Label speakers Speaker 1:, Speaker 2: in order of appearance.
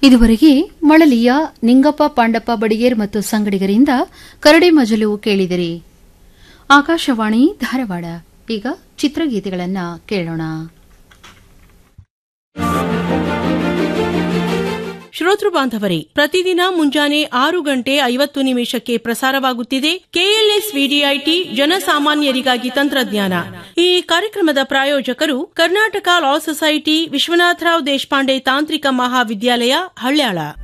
Speaker 1: ಇದುವರೆಗೆ ಮಳಲಿಯ ನಿಂಗಪ್ಪ ಪಾಂಡಪ್ಪ ಬಡಿಗೇರ್ ಮತ್ತು ಸಂಗಡಿಗರಿಂದ ಕರಡಿ ಮಜಲು ಕೇಳಿದಿರಿ ಆಕಾಶವಾಣಿ ಧಾರವಾಡ ಈಗ ಚಿತ್ರಗೀತೆಗಳನ್ನು ಕೇಳೋಣ
Speaker 2: ಶ್ರೋತೃ ಬಾಂಧವರೇ ಪ್ರತಿದಿನ ಮುಂಜಾನೆ ಆರು ಗಂಟೆ ಐವತ್ತು ನಿಮಿಷಕ್ಕೆ ಪ್ರಸಾರವಾಗುತ್ತಿದೆ ಕೆಎಲ್ಎಸ್ ವಿಡಿಐಟಿ ಜನಸಾಮಾನ್ಯರಿಗಾಗಿ ತಂತ್ರಜ್ಞಾನ ಈ ಕಾರ್ಯಕ್ರಮದ ಪ್ರಾಯೋಜಕರು ಕರ್ನಾಟಕ ಲಾ ಸೊಸೈಟಿ ವಿಶ್ವನಾಥರಾವ್ ದೇಶಪಾಂಡೆ ತಾಂತ್ರಿಕ ಮಹಾವಿದ್ಯಾಲಯ ಹಳ್ಯಾಳ